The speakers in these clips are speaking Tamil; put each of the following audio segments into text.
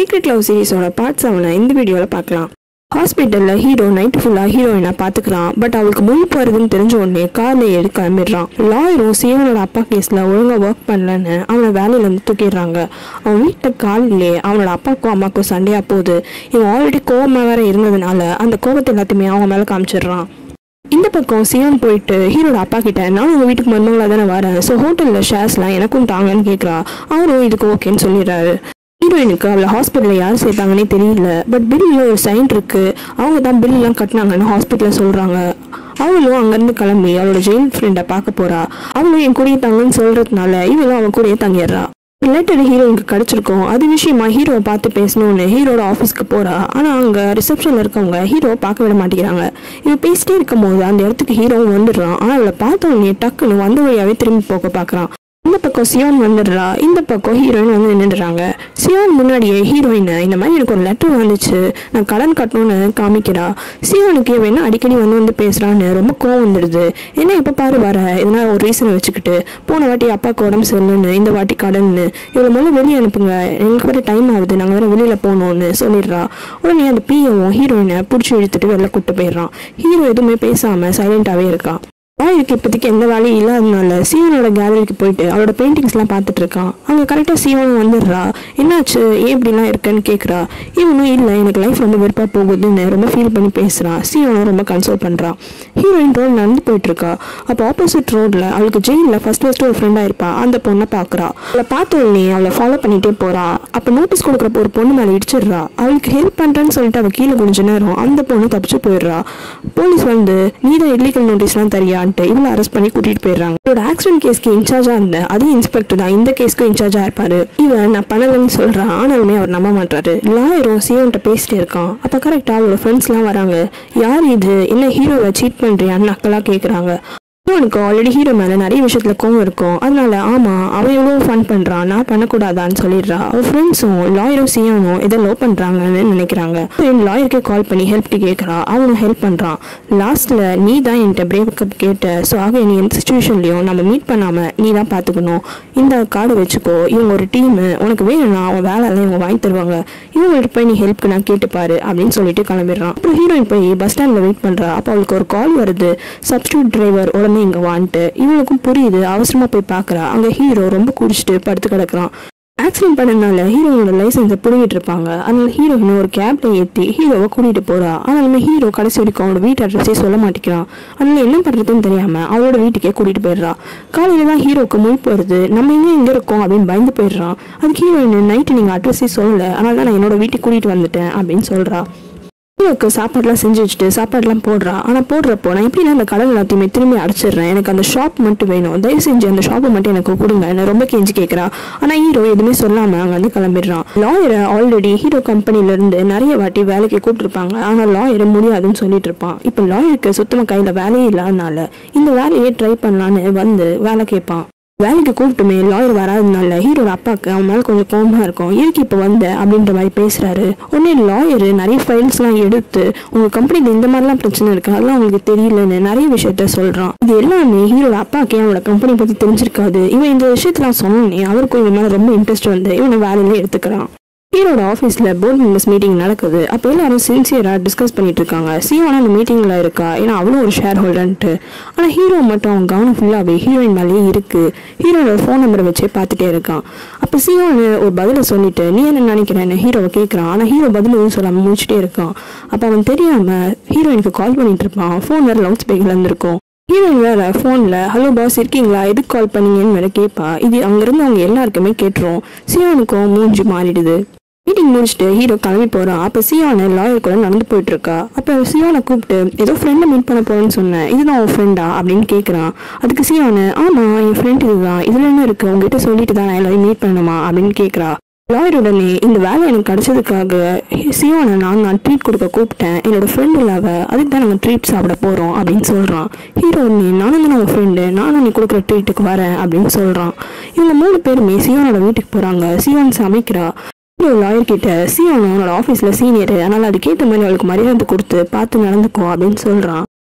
சீக்ரெட் லவ் சீரிஸோட பார்ட் செவனை இந்த வீடியோவில் பார்க்கலாம் ஹாஸ்பிட்டலில் ஹீரோ நைட் ஃபுல்லாக ஹீரோயினை பார்த்துக்கிறான் பட் அவளுக்கு முழிப்பு வருதுன்னு தெரிஞ்ச உடனே காரில் ஏறி கிளம்பிடுறான் லாயரும் சிவனோட அப்பா கேஸில் ஒழுங்காக ஒர்க் பண்ணலன்னு அவனை வேலையிலேருந்து தூக்கிடுறாங்க அவன் வீட்டை காலிலே அவனோட அப்பாவுக்கும் அம்மாவுக்கும் சண்டையாக போகுது இவன் ஆல்ரெடி கோவமாக வேற இருந்ததுனால அந்த கோபத்தை எல்லாத்தையுமே அவங்க மேலே காமிச்சிடுறான் இந்த பக்கம் சியான் போயிட்டு ஹீரோட அப்பா கிட்ட நான் உங்கள் வீட்டுக்கு மருமகளாக தானே வரேன் ஸோ ஹோட்டலில் ஷேர்ஸ்லாம் எனக்கும் தாங்கன்னு கேட்குறா அவரும் இதுக்கு ஓகேன்னு சொல்லிடுறாரு ஹீரோயினுக்கு அவளை ஹாஸ்பிட்டலில் யார் சேர்த்தாங்கன்னே தெரியல பட் பில்லில் ஒரு சைன் இருக்கு அவங்க தான் பில்லாம் கட்டினாங்கன்னு ஹாஸ்பிட்டலில் சொல்கிறாங்க அவளும் அங்கேருந்து கிளம்பி அவளோட ஜெயில் ஃப்ரெண்டை பார்க்க போறா அவளும் என் கூடயே தாங்கன்னு சொல்கிறதுனால இவளும் அவன் கூடயே தங்கிடுறா லெட்டர் ஹீரோயினுக்கு கிடச்சிருக்கும் அது விஷயமா ஹீரோவை பார்த்து பேசணும்னு ஹீரோட ஆஃபீஸ்க்கு போறா ஆனால் அங்கே ரிசப்ஷனில் இருக்கவங்க ஹீரோவை பார்க்க விட மாட்டேங்கிறாங்க இவன் பேசிட்டே இருக்கும்போது அந்த இடத்துக்கு ஹீரோவும் வந்துடுறான் ஆனால் அவளை பார்த்த உடனே டக்குன்னு வந்த வழியாவே திரும்பி போக பார்க்குறான் இந்த பக்கம் சியான் வந்துடுறா இந்த பக்கம் ஹீரோயின் வந்து நின்றுடுறாங்க சியான் முன்னாடியே ஹீரோயினை இந்த மாதிரி எனக்கு ஒரு லெட்டர் வந்துச்சு நான் கடன் கட்டணும்னு காமிக்கிறா சியானுக்கு இவன் என்ன அடிக்கடி வந்து வந்து பேசுறான்னு ரொம்ப கோவம் வந்துடுது என்ன எப்போ பாரு வர இதனால ஒரு ரீசனை வச்சுக்கிட்டு போன வாட்டி அப்பாவுக்கு உடம்பு சரியில்லைன்னு இந்த வாட்டி கடன்னு இவ்வளோ முதல்ல வெளியே அனுப்புங்க எங்களுக்கு வேற டைம் ஆகுது நாங்கள் வேற வெளியில் போகணும்னு சொல்லிடுறா உடனே அந்த பிஏவும் ஹீரோயினை பிடிச்சி இழுத்துட்டு வெளில கூட்டு போயிடுறான் ஹீரோ எதுவுமே பேசாமல் சைலண்டாகவே இருக்கான் ராயுக்கு இப்போதைக்கு எந்த வேலையும் இல்லாதனால சீவனோட கேலரிக்கு போயிட்டு அவளோட பெயிண்டிங்ஸ்லாம் பார்த்துட்டு இருக்கான் அங்கே கரெக்டாக சீவனும் வந்துடுறா என்னாச்சு ஏன் இப்படிலாம் இருக்கேன்னு கேட்குறா இவனும் இல்லை எனக்கு லைஃப் ரொம்ப வெறுப்பாக போகுதுன்னு ரொம்ப ஃபீல் பண்ணி பேசுகிறான் சீவனும் ரொம்ப கன்சோல் பண்ணுறான் ஹீரோயின் ரோடு நடந்து போயிட்டு இருக்கா அப்போ ஆப்போசிட் ரோட்டில் அவளுக்கு ஜெயிலில் ஃபர்ஸ்ட் ஃபர்ஸ்ட் ஒரு ஃப்ரெண்டாக இருப்பா அந்த பொண்ணை பார்க்குறா அவளை பார்த்த உடனே அவளை ஃபாலோ பண்ணிகிட்டே போகிறா அப்போ நோட்டீஸ் கொடுக்குறப்ப ஒரு பொண்ணு மேலே இடிச்சிடுறா அவளுக்கு ஹெல்ப் பண்ணுறேன்னு சொல்லிட்டு அவள் கீழே கொஞ்ச நேரம் அந்த பொண்ணு தப்பிச்சு போயிடுறா போலீஸ் வந்து நீ தான் இல்லீகல் நோட்டீஸ்லாம் தரியான்ட்டு இவளை அரெஸ்ட் பண்ணி கூட்டிட்டு போயிடுறாங்க இவரோட ஆக்சிடென்ட் கேஸ்க்கு இன்சார்ஜா இருந்த அதே இன்ஸ்பெக்டர் தான் இந்த கேஸ்க்கும் இன்சார்ஜா இருப்பாரு இவன் நான் பண்ணலன்னு சொல்றான் ஆனாலுமே அவர் நம்ப மாட்டாரு லாயரும் சியோன்ட்ட பேசிட்டே இருக்கான் அப்ப கரெக்டா அவரோட ஃப்ரெண்ட்ஸ்லாம் வராங்க யார் இது என்ன ஹீரோவை சீட் பண்றியான்னு அக்கெல்லாம் கேக்குறாங்க அவனுக்கு ஆல்ரெடி ஹீரோ மேல நிறைய விஷயத்துல கோவம் இருக்கும் அதனால ஆமா அவன் எவ்வளவு ஃபன் பண்றான் நான் பண்ணக்கூடாதான்னு சொல்லிடுறா அவன் ஃப்ரெண்ட்ஸும் லாயரும் சியானும் இதை லவ் பண்றாங்கன்னு நினைக்கிறாங்க லாயருக்கே கால் பண்ணி ஹெல்ப் கேட்கறா அவனும் ஹெல்ப் பண்றான் லாஸ்ட்ல நீ தான் என்கிட்ட பிரேக்கப் கேட்ட ஸோ ஆக நீ எந்த சுச்சுவேஷன்லயும் நம்ம மீட் பண்ணாம நீ தான் பாத்துக்கணும் இந்த கார்டு வச்சுக்கோ இவங்க ஒரு டீம் உனக்கு வேணும்னா அவன் வேலை எல்லாம் இவங்க வாங்கி தருவாங்க இவங்கள்ட்ட போய் நீ ஹெல்ப்க்கு நான் கேட்டுப்பாரு அப்படின்னு சொல்லிட்டு கிளம்பிடுறான் அப்புறம் ஹீரோயின் போய் பஸ் ஸ்டாண்ட்ல வெயிட் பண்றா அப்போ அவளுக்கு ஒரு கால் வருது சப்ஸ்டியூட் டிரைவர் உடனே இங்க வான்ட்டு இவளுக்கும் புரியுது அவசரமா போய் பார்க்கறா அங்க ஹீரோ ரொம்ப குடிச்சிட்டு படுத்து கிடக்குறான் ஆக்சிடென்ட் பண்ணனால ஹீரோனோட லைசன்ஸை பிடிங்கிட்டு இருப்பாங்க அதனால ஹீரோயின் ஒரு கேப்ல ஏற்றி ஹீரோவை கூட்டிட்டு போறா ஆனாலுமே ஹீரோ கடைசி வரைக்கும் அவனோட வீட்டு அட்ரஸே சொல்ல மாட்டேங்கிறான் அதனால என்ன பண்றதுன்னு தெரியாம அவளோட வீட்டுக்கே கூட்டிட்டு போயிடுறா காலையில தான் ஹீரோக்கு முழிப்பு வருது நம்ம எங்க எங்க இருக்கோம் அப்படின்னு பயந்து போயிடுறான் அதுக்கு ஹீரோயின் நைட்டு நீங்க அட்ரஸே சொல்லல அதனால தான் நான் என்னோட வீட்டுக்கு கூட்டிட்டு வந்துட்டேன் அப்படின்னு சொல்றா ஹீரோக்கு சாப்பாடுலாம் செஞ்சு வச்சுட்டு சாப்பாடுலாம் போடுறா ஆனால் போடுறப்போ நான் எப்படின்னா அந்த கடல் எல்லாத்தையுமே திரும்பி அடிச்சிடுறேன் எனக்கு அந்த ஷாப் மட்டும் வேணும் தயவு செஞ்சு அந்த ஷாப்பை மட்டும் எனக்கு கொடுங்க நான் ரொம்ப கெஞ்சி கேட்குறா ஆனால் ஹீரோ எதுவுமே சொல்லாமல் அங்கே வந்து கிளம்பிடுறான் லாயரை ஆல்ரெடி ஹீரோ கம்பெனிலேருந்து நிறைய வாட்டி வேலைக்கு கூப்பிட்டுருப்பாங்க ஆனால் லாயரை முடியாதுன்னு சொல்லிட்டு இருப்பான் இப்போ லாயருக்கு சுத்தமாக கையில் வேலையே இல்லாதனால இந்த வேலையை ட்ரை பண்ணலான்னு வந்து வேலை கேட்பான் வேலைக்கு கூப்பிட்டுமே லாயர் வராதனால ஹீரோட அப்பாவுக்கு அவன் மேலே கொஞ்சம் கோபமாக இருக்கும் எதுக்கு இப்போ வந்த அப்படின்ற மாதிரி பேசுறாரு உடனே லாயர் நிறைய ஃபைல்ஸ்லாம் எடுத்து உங்க கம்பெனியில் இந்த மாதிரிலாம் பிரச்சனை இருக்கு அதெல்லாம் உங்களுக்கு தெரியலன்னு நிறைய விஷயத்த சொல்றான் இது எல்லாமே ஹீரோட அப்பாவுக்கு அவனோட கம்பெனி பத்தி தெரிஞ்சிருக்காது இவன் இந்த விஷயத்தெல்லாம் சொன்னோன்னே அவருக்கும் இவன் மேலே ரொம்ப இன்ட்ரெஸ்ட் வந்து இவனை வேலையில எடுத்துக்கிறான் ஹீரோட ஆஃபீஸில் போர்ட் மெம்பர்ஸ் மீட்டிங் நடக்குது அப்போ எல்லாரும் சின்சியராக டிஸ்கஸ் பண்ணிட்டு இருக்காங்க சியோனா அந்த மீட்டிங்கில் இருக்கா ஏன்னா அவளும் ஒரு ஷேர் ஹோல்டர்ன்ட்டு ஆனால் ஹீரோ மட்டும் அவன் கவனம் ஃபுல்லாகவே ஹீரோயின் மேலேயே இருக்கு ஹீரோட ஃபோன் நம்பரை வச்சே பார்த்துட்டே இருக்கான் அப்போ சியோனு ஒரு பதிலை சொல்லிட்டு நீ என்ன நினைக்கிறேன்னு ஹீரோவை கேட்குறான் ஆனால் ஹீரோ பதில் எதுவும் சொல்லாமல் முடிச்சுட்டே இருக்கான் அப்போ அவன் தெரியாமல் ஹீரோயினுக்கு கால் பண்ணிட்டு இருப்பான் ஃபோன் வேறு லவுட் ஸ்பீக்கர்ல இருந்திருக்கும் ஹீரோயின் வேற ஃபோனில் ஹலோ பாஸ் இருக்கீங்களா எதுக்கு கால் பண்ணீங்கன்னு வேற கேட்பா இது அங்கேருந்து அவங்க எல்லாருக்குமே கேட்டுரும் சியோனுக்கும் மூஞ்சி மாறிடுது மீட்டிங் முடிச்சுட்டு ஹீரோ கிளம்பி போறான் அப்ப சியானை லாயர் கூட நடந்து போயிட்டு இருக்கா அப்ப சியானை கூப்பிட்டு ஏதோ ஃப்ரெண்டை மீட் பண்ண போறேன்னு சொன்னேன் இதுதான் உன் ஃப்ரெண்டா அப்படின்னு கேக்குறான் அதுக்கு சியானு ஆமா என் ஃப்ரெண்ட் இதுதான் இதுல என்ன இருக்கு உங்ககிட்ட சொல்லிட்டு தான் நான் எல்லாரையும் மீட் பண்ணணுமா அப்படின்னு கேக்குறா லாயர் உடனே இந்த வேலை எனக்கு கிடைச்சதுக்காக சியோனை நான் நான் ட்ரீட் கொடுக்க கூப்பிட்டேன் என்னோட ஃப்ரெண்ட் இல்லாத அதுக்கு தான் நாங்கள் ட்ரீட் சாப்பிட போகிறோம் அப்படின்னு சொல்கிறான் ஹீரோ உடனே நானும் தான் உங்கள் ஃப்ரெண்டு நானும் நீ கொடுக்குற ட்ரீட்டுக்கு வரேன் அப்படின்னு சொல்கிறான் இவங்க மூணு பேருமே சியோனோட வீட்டுக்கு போகிறாங்க சியோன் சமைக்கிறா ஹீரோ லாயர் கிட்ட சியோன் அவனோட ஆஃபீஸில் சீனியர் அதனால் அதுக்கேற்ற மாதிரி அவளுக்கு மரியாதை கொடுத்து பார்த்து நடந்துக்கோ அப்படின்னு சொல்கிறான்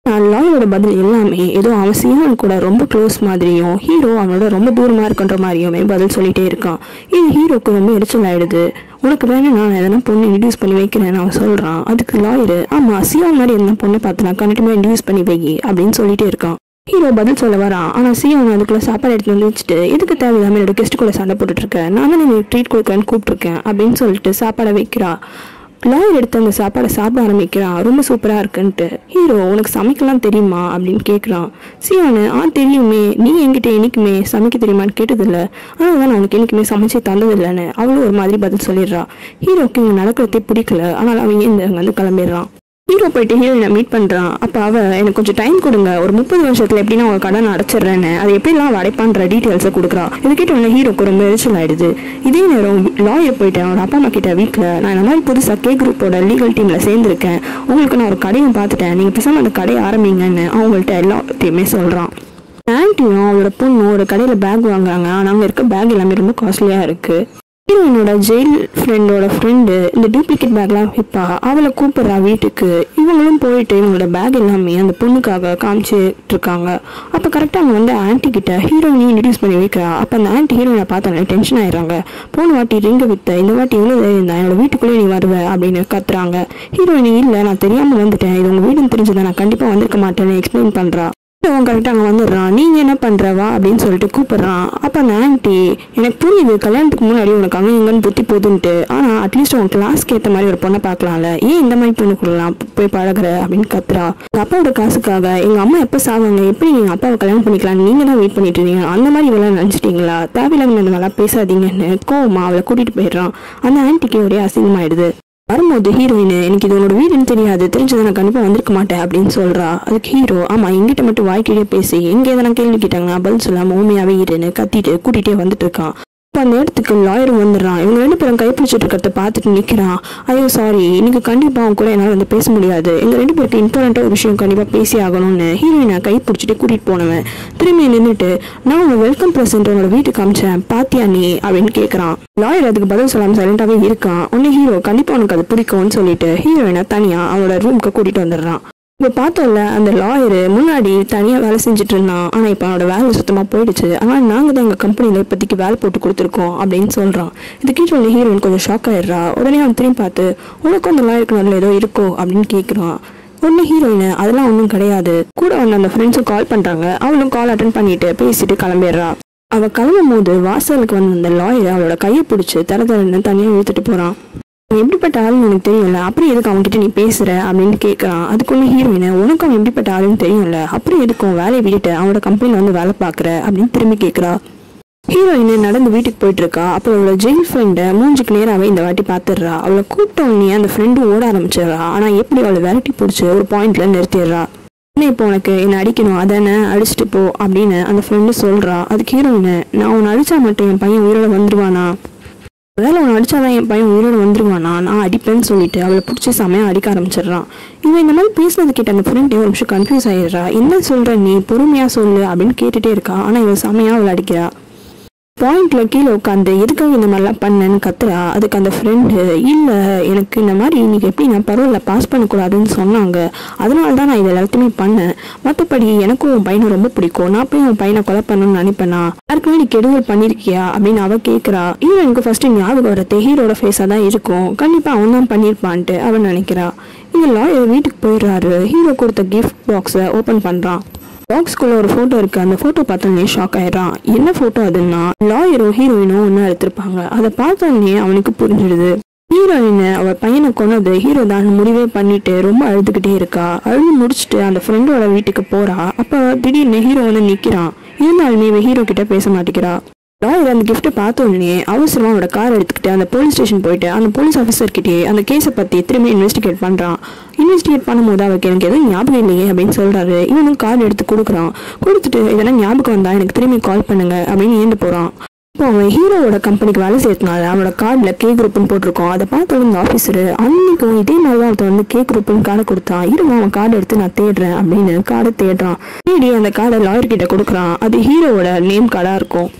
லாயோட பதில் எல்லாமே ஏதோ அவன் சியான் கூட ரொம்ப க்ளோஸ் மாதிரியும் ஹீரோ அவனோட ரொம்ப தூரமாக இருக்குன்ற மாதிரியுமே பதில் சொல்லிட்டே இருக்கான் இது ஹீரோக்கு ரொம்ப எரிச்சல் ஆயிடுது உனக்கு வேணும் நான் எதனா பொண்ணு இன்ட்யூஸ் பண்ணி வைக்கிறேன்னு அவன் சொல்கிறான் அதுக்கு லாயரு ஆமாம் சியான் மாதிரி எதனா பொண்ணை பார்த்து நான் கண்டிப்பாக இன்ட்யூஸ் பண்ணி வை அப்படின்னு சொல்லிட்டே இருக்கான் ஹீரோ பதில் சொல்ல வரான் ஆனால் சியான் அதுக்குள்ளே சாப்பாடு எடுத்து வந்து வச்சுட்டு எதுக்கு தேவையில்லாமல் என்னோட கெஸ்ட்டுக்குள்ளே சண்டை போட்டுட்டு இருக்கேன் நான் தான் எனக்கு ட்ரீட் கொடுக்குறேன்னு கூப்பிட்டுருக்கேன் அப்படின்னு சொல்லிட்டு சாப்பாடை வைக்கிறா லாயர் எடுத்து அந்த சாப்பாடை சாப்பிட ஆரம்பிக்கிறான் ரொம்ப சூப்பராக இருக்குன்ட்டு ஹீரோ உனக்கு சமைக்கலாம் தெரியுமா அப்படின்னு கேட்குறான் சியானு ஆ தெரியுமே நீ என்கிட்ட என்னைக்குமே சமைக்க தெரியுமான்னு கேட்டதில்ல ஆனால் தான் நான் உனக்கு என்னைக்குமே சமைச்சு தந்ததில்லைன்னு அவளும் ஒரு மாதிரி பதில் சொல்லிடுறா ஹீரோக்கு இங்கே நடக்கிறதே பிடிக்கல ஆனால் அவன் இங்கே வந்து கிளம்பிடுறான் ஹீரோ போயிட்டு ஹீரோயினை மீட் பண்ணுறான் அப்போ அவள் எனக்கு கொஞ்சம் டைம் கொடுங்க ஒரு முப்பது வருஷத்தில் எப்படின்னா உங்கள் கடன் அடைச்சிடுறேன்னு அது எப்படிலாம் அவள் அடைப்பான்ற டீட்டெயில்ஸை கொடுக்குறா இது கேட்ட உடனே ஹீரோக்கு ரொம்ப எரிச்சல் ஆயிடுது இதே நேரம் லாயர் போயிட்டு அவனோட அப்பா அம்மா கிட்ட வீட்டில் நான் இந்த மாதிரி புதுசாக கே குரூப்போட லீகல் டீமில் சேர்ந்துருக்கேன் உங்களுக்கு நான் ஒரு கடையும் பார்த்துட்டேன் நீங்கள் பேசாமல் அந்த கடையை ஆரம்பிங்கன்னு அவங்கள்ட்ட எல்லாத்தையுமே சொல்கிறான் ஆன்ட்டியும் அவளோட பொண்ணும் ஒரு கடையில் பேக் வாங்குறாங்க ஆனால் அங்கே இருக்க பேக் எல்லாமே ரொம்ப காஸ்ட்லியாக இருக்குது ஹீரோயினோட ஜெயில் ஃப்ரெண்டோட ஃப்ரெண்டு இந்த டூப்ளிகேட் பேக்லாம் விற்பா அவளை கூப்பிட்றா வீட்டுக்கு இவங்களும் போயிட்டு இவங்களோட பேக் எல்லாமே அந்த பொண்ணுக்காக காமிச்சிட்டு இருக்காங்க அப்போ கரெக்டாக அவங்க வந்து ஆன்ட்டி கிட்ட ஹீரோயினையும் இன்ட்ரடியூஸ் பண்ணி வைக்கிறா அப்போ அந்த ஆன்ட்டி ஹீரோயினை பார்த்தோன்னே டென்ஷன் ஆயிடுறாங்க போன வாட்டி ரிங்க வித்த இந்த வாட்டி இவ்வளோ இருந்தா என்னோட வீட்டுக்குள்ளே நீ வருவ அப்படின்னு கத்துறாங்க ஹீரோயினி இல்லை நான் தெரியாமல் வந்துட்டேன் இது உங்கள் வீடுன்னு தெரிஞ்சதை நான் கண்டிப்பாக வந்திருக்க மாட்டேன்னு எக்ஸ்பிளைன் பண்ணுறா அவன் கரெக்டாக அங்கே வந்துடுறான் நீங்கள் என்ன பண்ணுறவா அப்படின்னு சொல்லிட்டு கூப்பிட்றான் அப்போ அந்த ஆன்ட்டி எனக்கு புரியுது கல்யாணத்துக்கு முன்னாடி உனக்கு அங்கே இங்கன்னு புத்தி போதுன்ட்டு ஆனால் அட்லீஸ்ட் உன் கிளாஸ்க்கு ஏற்ற மாதிரி ஒரு பொண்ணை பார்க்கலாம்ல ஏன் இந்த மாதிரி பொண்ணு கொடுக்கலாம் போய் பழகுற அப்படின்னு கத்துறா எங்கள் அப்பாவோட காசுக்காக எங்கள் அம்மா எப்போ சாவாங்க எப்படி நீங்கள் அப்பாவை கல்யாணம் பண்ணிக்கலாம் நீங்கள் தான் வெயிட் பண்ணிட்டு இருந்தீங்க அந்த மாதிரி இவெல்லாம் நினச்சிட்டீங்களா தேவையில்லாம இந்த மாதிரிலாம் பேசாதீங்கன்னு கோவமா அவளை கூட்டிகிட்டு போயிடுறான் அந்த ஆன்ட்டிக்கு ஒரே அசிங்கமாயிடுது வரும்போது ஹீரோயின் எனக்கு இது உன்னோட வீடுன்னு தெரியாது தெரிஞ்சதை நான் கண்டிப்பாக வந்திருக்க மாட்டேன் அப்படின்னு சொல்றா அதுக்கு ஹீரோ ஆமாம் எங்கிட்ட மட்டும் வாய்க்கிட்டே பேசி எங்கே எதனா கேள்வி கேட்டாங்க பதில் சொல்லாம ஊமையாவே இருன்னு கத்திட்டு கூட்டிகிட்டே வந்துட்டு இருக்கான் இப்போ அந்த இடத்துக்கு லாயர் வந்துடுறான் இவங்க ரெண்டு பேரும் கைப்பிடிச்சிட்டு இருக்கிறத பார்த்துட்டு நிற்கிறான் ஐயோ சாரி இன்னைக்கு கண்டிப்பாக அவங்க கூட என்னால் வந்து பேச முடியாது எங்கள் ரெண்டு பேருக்கு இம்பார்ட்டண்ட்டாக ஒரு விஷயம் கண்டிப்பாக பேசி ஆகணும்னு ஹீரோயினை கை பிடிச்சிட்டு கூட்டிகிட்டு போனவன் திரும்பி நின்றுட்டு நான் உங்க வெல்கம் ப்ரெசென்ட் உன்னோட வீட்டுக்கு அமிச்சேன் பாத்தியா நீ அப்படின்னு கேட்குறான் லாயர் அதுக்கு பதில் சொல்லாமல் சைலண்டாகவே இருக்கான் உடனே ஹீரோ கண்டிப்பாக உனக்கு அது பிடிக்கும்னு சொல்லிட்டு ஹீரோயினை தனியாக அவனோட ரூமுக்கு கூட்டிகிட்டு வந்துடுறான் இப்போ பார்த்தோம்ல அந்த லாயரு முன்னாடி தனியாக வேலை செஞ்சுட்டு இருந்தான் ஆனால் இப்போ அவனோட வேலை சுத்தமாக போயிடுச்சு ஆனால் நாங்கள் தான் எங்கள் கம்பெனியில் இப்போதைக்கு வேலை போட்டு கொடுத்துருக்கோம் அப்படின்னு சொல்கிறான் இது கேட்ட உடனே ஹீரோயின் கொஞ்சம் ஷாக் ஆயிடுறா உடனே அவன் திரும்பி பார்த்து உனக்கும் அந்த லாயருக்கு நல்ல ஏதோ இருக்கோ அப்படின்னு கேட்குறான் உடனே ஹீரோயின் அதெல்லாம் ஒன்றும் கிடையாது கூட வந்து அந்த ஃப்ரெண்ட்ஸும் கால் பண்ணுறாங்க அவளும் கால் அட்டன் பண்ணிட்டு பேசிட்டு கிளம்பிடுறா அவ கிளம்பும் போது வாசலுக்கு வந்த அந்த லாயர் அவளோட கையை பிடிச்சி தர தரன்னு தனியாக இழுத்துட்டு போகிறான் அவன் எப்படிப்பட்ட ஆளுன்னு உனக்கு தெரியும்ல அப்புறம் எதுக்கு அவன்கிட்ட நீ பேசுற அப்படின்னு கேட்குறான் அதுக்குள்ள ஹீரோயின் உனக்கு அவன் எப்படிப்பட்ட ஆளுன்னு தெரியும்ல அப்புறம் எதுக்கு உன் வேலையை விட்டுட்டு அவனோட கம்பெனியில் வந்து வேலை பார்க்குற அப்படின்னு திரும்பி கேட்குறா ஹீரோயின் நடந்து வீட்டுக்கு போயிட்டு இருக்கா அப்போ அவளோட ஜெயில் ஃப்ரெண்டை மூஞ்சுக்கு நேராகவே இந்த வாட்டி பார்த்துடுறா அவளை கூப்பிட்ட உடனே அந்த ஃப்ரெண்டும் ஓட ஆரம்பிச்சிடுறா ஆனால் எப்படி அவளை விரட்டி பிடிச்சி ஒரு பாயிண்ட்ல நிறுத்திடுறா என்ன இப்போ உனக்கு என்ன அடிக்கணும் அதானே அடிச்சுட்டு போ அப்படின்னு அந்த ஃப்ரெண்டு சொல்றா அதுக்கு ஹீரோயின் நான் உன்னை அடிச்சா மட்டும் என் பையன் உயிரோட வந்துருவானா ஒருவேளை உன்னை அடிச்சாதான் என் பையன் உயிரோட வந்துருவானா நான் அடிப்பேன்னு சொல்லிட்டு அவளை பிடிச்சி செமையா அடிக்க ஆரம்பிச்சிடுறான் இவன் இந்த மாதிரி பேசினது கேட்ட அந்த ஃப்ரெண்டே ஒரு நிமிஷம் கன்ஃபியூஸ் ஆயிடுறா என்ன சொல்ற நீ பொறுமையா சொல்லு அப்படின்னு கேட்டுட்டே இருக்கா ஆனா இவன் செமையா அவளை அடிக்கிறா பாயிண்ட்ல கீழே உட்காந்து எதுக்காக இந்த மாதிரிலாம் பண்ணேன்னு கத்துறா அதுக்கு அந்த ஃப்ரெண்டு இல்லை எனக்கு இந்த மாதிரி இன்னைக்கு எப்படி நான் பரவாயில்ல பாஸ் பண்ணக்கூடாதுன்னு சொன்னாங்க அதனால தான் நான் இது எல்லாத்தையுமே பண்ணேன் மற்றபடி எனக்கும் உன் பையனை ரொம்ப பிடிக்கும் நான் போய் உன் பையனை கொலை பண்ணணும்னு நினைப்பேனா யாருக்குமே நீ கெடுதல் பண்ணியிருக்கியா அப்படின்னு அவ கேட்குறா ஹீரோனுக்கு ஃபர்ஸ்ட் ஞாபகம் வரது ஹீரோட ஃபேஸாக தான் இருக்கும் கண்டிப்பாக அவன் தான் பண்ணியிருப்பான்ட்டு அவன் நினைக்கிறா இந்த லாயர் வீட்டுக்கு போயிடுறாரு ஹீரோ கொடுத்த கிஃப்ட் பாக்ஸை ஓப்பன் பண்ணுறான் பாக்ஸ்குள்ள ஒரு ஃபோட்டோ இருக்கு அந்த ஃபோட்டோ பார்த்தோன்னே ஷாக் ஆயிடுறான் என்ன ஃபோட்டோ அதுன்னா லாயரும் ஹீரோயினும் ஒன்றா எடுத்திருப்பாங்க அதை பார்த்தோன்னே அவனுக்கு புரிஞ்சிடுது ஹீரோயின் அவ பையனை கொன்னது ஹீரோ தான் முடிவே பண்ணிட்டு ரொம்ப அழுதுகிட்டே இருக்கா அழுது முடிச்சுட்டு அந்த ஃப்ரெண்டோட வீட்டுக்கு போறா அப்ப திடீர்னு ஹீரோ வந்து நிக்கிறான் இருந்தாலுமே இவ ஹீரோ கிட்ட பேச மாட்டேங்கிறா லாயர் அந்த கிஃப்ட்டை பார்த்த உடனே அவசரமா அவனோட கார் எடுத்துக்கிட்டு அந்த போலீஸ் ஸ்டேஷன் போயிட்டு அந்த போலீஸ் ஆஃபீஸர் கிட்டே அந்த கேஸை பத்தி திரும்பி இன்வெஸ்டிகேட் பண்றான் இன்வெஸ்டிகேட் பண்ணும்போது அவருக்கு எனக்கு எதுவும் ஞாபகம் இல்லையே அப்படின்னு சொல்றாரு இவனும் கார்டு எடுத்து கொடுக்குறான் கொடுத்துட்டு இதெல்லாம் ஞாபகம் வந்தா எனக்கு திரும்பி கால் பண்ணுங்க அப்படின்னு ஏந்து போறான் இப்போ அவன் ஹீரோவோட கம்பெனிக்கு வேலை செய்யறதுனால அவனோட கார்டில் கே குரூப்னு போட்டிருக்கோம் அதை பார்த்த உடனே இந்த ஆஃபீஸர் அன்னைக்கும் இதே மாதிரி தான் ஒருத்தன் வந்து கே குரூப்னு கார்டை கொடுத்தான் இருங்க அவன் கார்டு எடுத்து நான் தேடுறேன் அப்படின்னு கார்டை தேடுறான் தேடி அந்த கார்டை லாயர் கிட்ட கொடுக்குறான் அது ஹீரோவோட நேம் கார்டாக இருக்கும்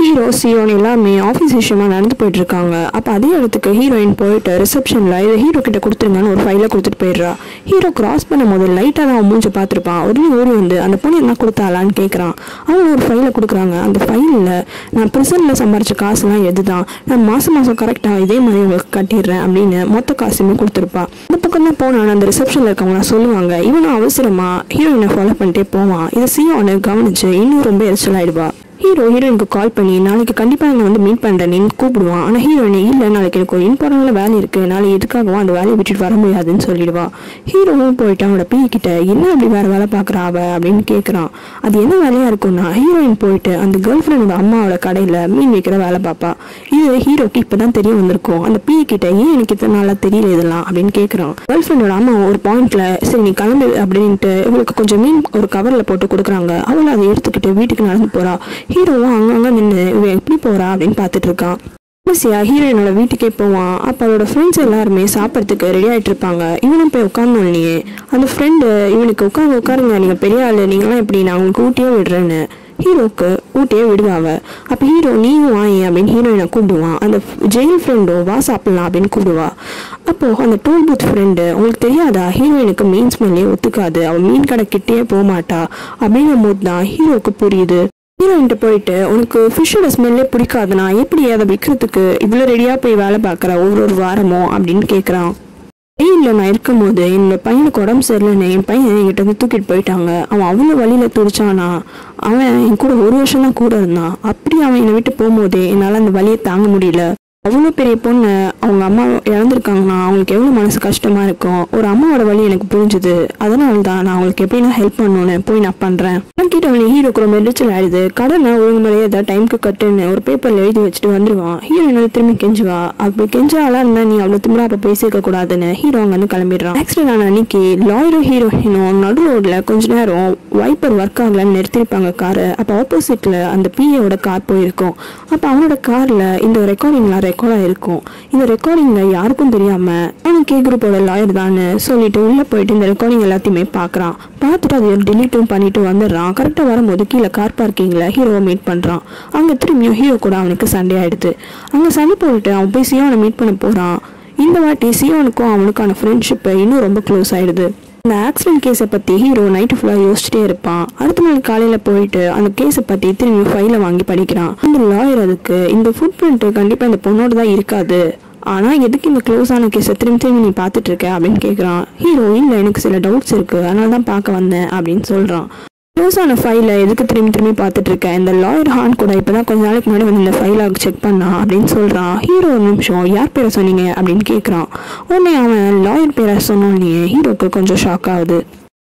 ஹீரோ சீரோன் எல்லாமே ஆஃபீஸ் விஷயமா நடந்து போயிட்டு இருக்காங்க அப்போ அதே இடத்துக்கு ஹீரோயின் போயிட்டு ரிசப்ஷனில் இதை ஹீரோ கிட்ட கொடுத்துருங்கன்னு ஒரு ஃபைலை கொடுத்துட்டு போயிடுறா ஹீரோ கிராஸ் பண்ணும் போது லைட்டாக தான் அவன் மூஞ்சி பார்த்துருப்பான் உடனே ஓடி வந்து அந்த பொண்ணு என்ன கொடுத்தாளான்னு கேட்குறான் அவன் ஒரு ஃபைலை கொடுக்குறாங்க அந்த ஃபைலில் நான் ப்ரிசனில் சம்பாரிச்ச காசுலாம் எதுதான் நான் மாதம் மாதம் கரெக்டாக இதே மாதிரி உங்களுக்கு கட்டிடுறேன் அப்படின்னு மொத்த காசுமே கொடுத்துருப்பா அந்த பக்கம் தான் போனான் அந்த ரிசப்ஷனில் இருக்கவங்க சொல்லுவாங்க இவனும் அவசரமா ஹீரோயினை ஃபாலோ பண்ணிட்டே போவான் இதை சியோன்னு கவனிச்சு இன்னும் ரொம்ப எரிச்சலாயிடுவா ஹீரோ ஹீரோயினுக்கு கால் பண்ணி நாளைக்கு கண்டிப்பாக என்னை வந்து மீட் பண்ணுறேன்னு கூப்பிடுவான் ஆனால் ஹீரோயின் இல்லை நாளைக்கு எனக்கு ஒரு இம்பார்ட்டன்டான வேலை இருக்குது நாளை எதுக்காகவும் அந்த வேலையை விட்டுட்டு வர முடியாதுன்னு சொல்லிடுவா ஹீரோவும் போயிட்டு அவனோட பி கிட்ட என்ன அப்படி வேறு வேலை பார்க்குறா அவ அப்படின்னு கேட்குறான் அது என்ன வேலையாக இருக்கும்னா ஹீரோயின் போயிட்டு அந்த கேர்ள் ஃப்ரெண்டோட அம்மாவோட கடையில் மீன் வைக்கிற வேலை பார்ப்பா இது ஹீரோக்கு இப்போ தான் தெரிய வந்திருக்கும் அந்த பி கிட்ட ஏன் எனக்கு இத்தனை நாளாக தெரியல இதெல்லாம் அப்படின்னு கேட்குறான் கேர்ள் ஃப்ரெண்டோட அம்மா ஒரு பாயிண்ட்ல சரி நீ கிளம்பு அப்படின்ட்டு இவளுக்கு கொஞ்சம் மீன் ஒரு கவரில் போட்டு கொடுக்குறாங்க அவளும் அதை எடுத்துக்கிட்டு வீட்டுக்கு நடந்து போறா ஹீரோவும் அங்கங்க நின்று இவன் எப்படி போறா அப்படின்னு பார்த்துட்டு இருக்கான் கடைசியா ஹீரோயினோட வீட்டுக்கே போவான் அப்போ அவளோட ஃப்ரெண்ட்ஸ் எல்லாருமே சாப்பிட்றதுக்கு ரெடி ஆயிட்டு இருப்பாங்க இவனும் போய் உட்காந்தோடனே அந்த ஃப்ரெண்டு இவனுக்கு உட்காந்து உட்காருங்க நீங்க பெரிய ஆளு நீங்களாம் எப்படி நான் உங்களுக்கு ஊட்டியே விடுறேன்னு ஹீரோக்கு ஊட்டியே விடுவாங்க அப்போ ஹீரோ நீயும் வாயி அப்படின்னு ஹீரோயினை கூப்பிடுவான் அந்த ஜெயில் ஃப்ரெண்டோ வா சாப்பிடலாம் அப்படின்னு கூப்பிடுவா அப்போது அந்த டோல் பூத் ஃப்ரெண்டு உங்களுக்கு தெரியாதா ஹீரோயினுக்கு மீன் ஸ்மெல்லே ஒத்துக்காது அவள் மீன் கடை கிட்டேயே போக மாட்டா அப்படின்னும் போது தான் ஹீரோக்கு புரியுது ஹீரோயின்ட்ட போயிட்டு உனக்கு ஃபிஷ்ஷோட ஸ்மெல்லே பிடிக்காதுண்ணா எப்படி அதை விற்கிறதுக்கு இவ்வளோ ரெடியாக போய் வேலை பார்க்குற ஒரு ஒரு வாரமோ அப்படின்னு கேட்குறான் வெயிலில் நான் இருக்கும்போது என்னோட பையனுக்கு உடம்பு சரியில்லைன்னு என் பையன் என்கிட்ட வந்து தூக்கிட்டு போயிட்டாங்க அவன் அவ்வளோ வழியில் துடிச்சானா அவன் என் கூட ஒரு வருஷம் தான் கூட இருந்தான் அப்படி அவன் என்னை விட்டு போகும்போதே என்னால் அந்த வலியை தாங்க முடியல அவ்வளோ பெரிய பொண்ணு அவங்க அம்மா இறந்துருக்காங்கன்னா அவங்களுக்கு எவ்வளோ மனசு கஷ்டமாக இருக்கும் ஒரு அம்மாவோட வழி எனக்கு புரிஞ்சுது அதனால தான் நான் அவங்களுக்கு எப்படி நான் ஹெல்ப் பண்ணணும்னு போய் நான் பண்ணுறேன் நான் கிட்ட அவனை ஹீரோக்கு ரொம்ப எரிச்சல் ஆயிடுது கடனை ஒழுங்கு முறையாக ஏதாவது டைமுக்கு கட்டுன்னு ஒரு பேப்பரில் எழுதி வச்சுட்டு வந்துடுவான் ஹீரோ என்ன திரும்பி கெஞ்சுவா அப்படி கெஞ்சாலாம் இருந்தால் நீ அவ்வளோ திமிரா அப்போ பேசியிருக்க கூடாதுன்னு ஹீரோ அங்கேருந்து கிளம்பிடுறான் ஆக்சிடென்ட் ஆன அன்னைக்கு லாயரும் ஹீரோயினும் நடு ரோட்ல கொஞ்ச நேரம் வைப்பர் ஒர்க் ஆகலன்னு நிறுத்திருப்பாங்க காரை அப்போ ஆப்போசிட்டில் அந்த பிஏவோட கார் போயிருக்கும் அப்போ அவனோட காரில் இந்த ரெக்கார்டிங்லாம் ரெக்கார்டாக இருக்கும் இந்த ரெக்கார்டிங்கில் யாருக்கும் தெரியாமல் அவன் கே குரூப்போட லாயர் தான்னு சொல்லிட்டு உள்ளே போயிட்டு இந்த ரெக்கார்டிங் எல்லாத்தையுமே பார்க்குறான் பார்த்துட்டு அதை டிலீட்டும் பண்ணிட்டு வந்துடுறான் கரெக்டாக வரும்போது கீழே கார் பார்க்கிங்கில் ஹீரோவை மீட் பண்ணுறான் அங்கே திரும்பியும் ஹீரோ கூட அவனுக்கு சண்டே ஆயிடுது அங்கே சண்டை போட்டுட்டு அவன் போய் சியோனை மீட் பண்ண போகிறான் இந்த வாட்டி சியோனுக்கும் அவனுக்கான ஃப்ரெண்ட்ஷிப்பு இன்னும் ரொம்ப க்ளோஸ் ஆயிடுது இந்த ஆக்சிடென்ட் கேஸை பற்றி ஹீரோ நைட்டு ஃபுல்லாக யோசிச்சுட்டே இருப்பான் அடுத்த நாள் காலையில் போயிட்டு அந்த கேஸை பற்றி திரும்பி ஃபைலை வாங்கி படிக்கிறான் அந்த லாயர் அதுக்கு இந்த ஃபுட் பிரிண்ட் கண்டிப்பாக இந்த பொண்ணோட தான் இருக்காது ஆனால் எதுக்கு இந்த க்ளோஸான கேஸை திரும்பி திரும்பி நீ பார்த்துட்டு இருக்க அப்படின்னு கேட்குறான் ஹீரோ இல்லை எனக்கு சில டவுட்ஸ் இருக்குது அதனால தான் பார்க்க வந்தேன் அப்படின்னு சொல்கிறான் க்ளோஸான ஃபைலை எதுக்கு திரும்பி திரும்பி பார்த்துட்டு இருக்கேன் இந்த லாயர் ஹான் கூட இப்போ தான் கொஞ்ச நாளைக்கு முன்னாடி வந்து இந்த ஃபைலை செக் பண்ணா அப்படின்னு சொல்கிறான் ஹீரோ ஒரு நிமிஷம் யார் பேரை சொன்னீங்க அப்படின்னு கேட்குறான் உடனே அவன் லாயர் பேரை சொன்னோடனே ஹீரோக்கு கொஞ்சம் ஷாக் ஆகுது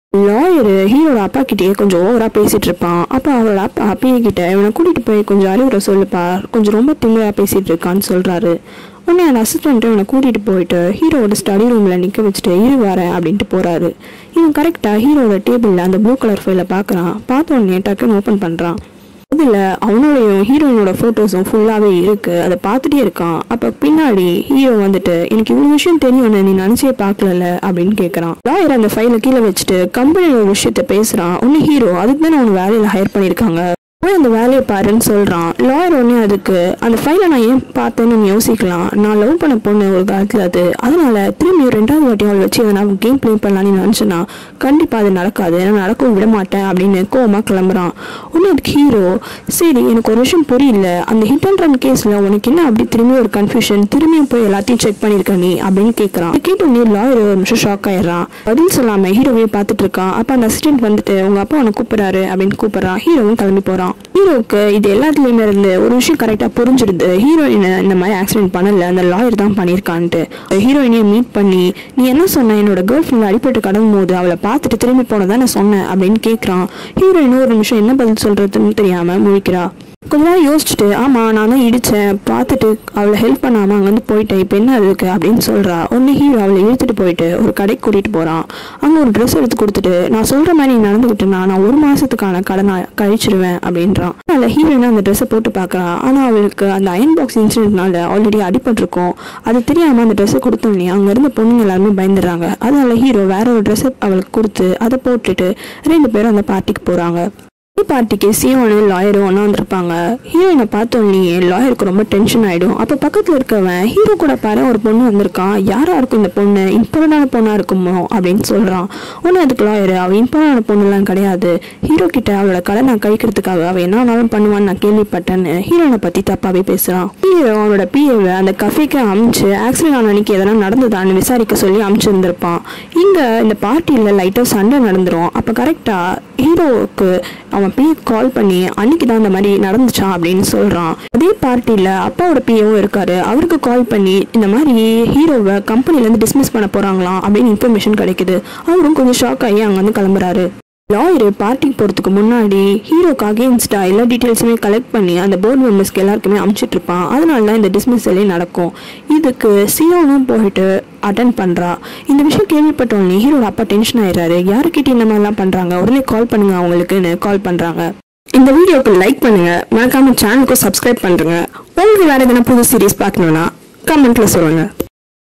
லாயரு ஹீரோட அப்பா கிட்டேயே கொஞ்சம் ஓவரா பேசிட்டு இருப்பான் அப்போ அவரோட அப்பா அப்பயே கிட்ட இவனை கூட்டிட்டு போய் கொஞ்சம் அறிவுரை சொல்லுப்பா கொஞ்சம் ரொம்ப திமிரா பேசிட்டு இருக்கான்னு சொல்றாரு உடனே அந்த அசிஸ்டன்ட் இவனை கூட்டிட்டு போயிட்டு ஹீரோவோட ஸ்டடி ரூம்ல நிக்க வச்சுட்டு இரு வரேன் அப்படின்ட்டு போறாரு இவன் கரெக்டா ஹீரோவோட டேபிள்ல அந்த ப்ளூ கலர் ஃபைலை பார்க்கறான் பார்த்த உடனே டக்குன்னு ஓப்பன் பண்றான் அதில் அவனோடையும் ஹீரோயினோட ஃபோட்டோஸும் ஃபுல்லாகவே இருக்கு அதை பார்த்துட்டே இருக்கான் அப்போ பின்னாடி ஹீரோ வந்துட்டு எனக்கு இவ்வளோ விஷயம் தெரியும்னு நீ நினச்சே பார்க்கல அப்படின்னு கேட்குறான் லாயர் அந்த ஃபைலை கீழே வச்சுட்டு கம்பெனியோட ஒரு விஷயத்த பேசுகிறான் ஒன்று ஹீரோ அதுக்கு தானே அவனை வேலையில் ஹையர் பண்ணியிருக்காங்க போய் அந்த வேலையை பாருன்னு சொல்கிறான் லாயர் ஒன்று அதுக்கு அந்த ஃபைலை நான் ஏன் பார்த்தேன்னு நீ யோசிக்கலாம் நான் லவ் பண்ண பொண்ணு ஒரு காலத்தில் அது அதனால திரும்பி ரெண்டாவது வாட்டி அவள் வச்சு அதை நான் கேம் ப்ளே பண்ணலான்னு நினச்சேன்னா கண்டிப்பாக அது நடக்காது நான் நடக்கவும் விட மாட்டேன் அப்படின்னு கோவமாக கிளம்புறான் ஒன்று அதுக்கு ஹீரோ சரி எனக்கு ஒரு விஷயம் புரியல அந்த ஹிட் அண்ட் ரன் கேஸில் உனக்கு என்ன அப்படி திரும்பி ஒரு கன்ஃபியூஷன் திரும்பியும் போய் எல்லாத்தையும் செக் பண்ணியிருக்க நீ அப்படின்னு கேட்குறான் கேட்டு நீ லாயர் ஒரு நிமிஷம் ஷாக் ஆயிடுறான் பதில் சொல்லாமல் ஹீரோவே பார்த்துட்டு இருக்கான் அப்போ அந்த அசிஸ்டன்ட் வந்துட்டு உங்கள் அப்பா உன்னை கூப்பிட்றாரு அப்படின்னு கூப்பிட்றான் ஹீரோவும் கிளம்பி போகிறான் ஹீரோவுக்கு இது எல்லாத்துலேயுமே இருந்து ஒரு விஷயம் கரெக்டாக புரிஞ்சிடுது ஹீரோயினை இந்த மாதிரி ஆக்சிடென்ட் பண்ணல அந்த லாயர் தான் பண்ணியிருக்கான்ட்டு ஹீரோயினையை மீட் பண்ணி நீ என்ன சொன்ன என்னோட கேர்ள் ஃப்ரெண்ட் அடிபட்டு கடக்கும் போது அவளை பார்த்துட்டு திரும்பி போனதா நான் சொன்னேன் அப்படின்னு கேட்குறான் ஹீரோயின் ஒரு நிமிஷம் என்ன பதில் சொல்கிறதுன்னு தெரியாமல் முழிக்கிறா கொஞ்ச நேரம் யோசிச்சுட்டு ஆமாம் நான் தான் இடித்தேன் பார்த்துட்டு அவளை ஹெல்ப் பண்ணாமல் அங்கேருந்து போயிட்டேன் இப்போ என்ன இருக்கு அப்படின்னு சொல்கிறா ஒன்று ஹீரோ அவளை இழுத்துட்டு போயிட்டு ஒரு கடைக்கு கூட்டிகிட்டு போகிறான் அங்கே ஒரு ட்ரெஸ் எடுத்து கொடுத்துட்டு நான் சொல்கிற மாதிரி நீ நடந்துக்கிட்டேன்னா நான் ஒரு மாதத்துக்கான கடனை கழிச்சிருவேன் அப்படின்றான் அதனால் ஹீரோயின் அந்த ட்ரெஸ்ஸை போட்டு பார்க்குறா ஆனால் அவளுக்கு அந்த அயன் பாக்ஸ் இன்சிடென்ட்னால ஆல்ரெடி அடிபட்டிருக்கும் அது தெரியாமல் அந்த ட்ரெஸ்ஸை கொடுத்தோன்னே அங்கே இருந்த பொண்ணுங்க எல்லாருமே பயந்துடுறாங்க அதனால ஹீரோ வேற ஒரு ட்ரெஸ்ஸை அவளுக்கு கொடுத்து அதை போட்டுட்டு ரெண்டு பேரும் அந்த பார்ட்டிக்கு போகிறாங்க பார்ட்டிக்கு சியோனு லாயரும் ஒன்றா வந்திருப்பாங்க ஹீரோயினை பார்த்தோன்னே லாயருக்கு ரொம்ப டென்ஷன் ஆகிடும் அப்போ பக்கத்தில் இருக்கவன் ஹீரோ கூட பாரு ஒரு பொண்ணு வந்திருக்கான் யாராக இருக்கும் இந்த பொண்ணு இம்பார்ட்டண்டான பொண்ணாக இருக்குமோ அப்படின்னு சொல்கிறான் ஒன்று அதுக்கு லாயர் அவள் இம்பார்ட்டண்டான பொண்ணுலாம் கிடையாது ஹீரோ கிட்ட அவளோட கடை நான் கழிக்கிறதுக்காக அவள் என்ன வேணாலும் பண்ணுவான்னு நான் கேள்விப்பட்டேன்னு ஹீரோயினை பற்றி தப்பாகவே பேசுகிறான் ஹீரோ அவனோட பிஏவை அந்த கஃபேக்கு அமிச்சு ஆக்சிடென்ட் ஆன அன்னைக்கு எதனா நடந்ததான்னு விசாரிக்க சொல்லி அமிச்சிருந்திருப்பான் இங்கே இந்த பார்ட்டியில் லைட்டாக சண்டை நடந்துரும் அப்போ கரெக்டாக ஹீரோவுக்கு அவன் பிஏ கால் பண்ணி அன்னைக்கு தான் இந்த மாதிரி நடந்துச்சான் அப்படின்னு சொல்கிறான் அதே பார்ட்டியில் அப்பாவோட பிஏவும் இருக்காரு அவருக்கு கால் பண்ணி இந்த மாதிரி ஹீரோவை கம்பெனிலேருந்து டிஸ்மிஸ் பண்ண போகிறாங்களாம் அப்படின்னு இன்ஃபர்மேஷன் கிடைக்குது அவரும் கொஞ்சம் ஷாக் ஆகி அங்கேருந்து கிளம்புறாரு லாயரு பார்ட்டிக்கு போகிறதுக்கு முன்னாடி ஹீரோக்கு அகேன்ஸ்டா எல்லா டீட்டெயில்ஸுமே கலெக்ட் பண்ணி அந்த போர்டு மெம்பர்ஸ்க்கு எல்லாருக்குமே அமுச்சிட்டு இருப்பான் அதனால தான் இந்த டிஸ்மிஸலே நடக்கும் இதுக்கு சியோனும் போயிட்டு அட்டன் பண்ணுறா இந்த விஷயம் கேள்விப்பட்டோன்னே ஹீரோட அப்பா டென்ஷன் ஆயிடுறாரு யாருக்கிட்ட இந்த மாதிரிலாம் பண்ணுறாங்க உடனே கால் பண்ணுங்க அவங்களுக்குன்னு கால் பண்ணுறாங்க இந்த வீடியோக்கு லைக் பண்ணுங்க மறக்காம சேனலுக்கும் சப்ஸ்கிரைப் பண்ணுங்க உங்களுக்கு வேற எதனா புது சீரிஸ் பார்க்கணும்னா கமெண்ட்ல சொல்லுங்க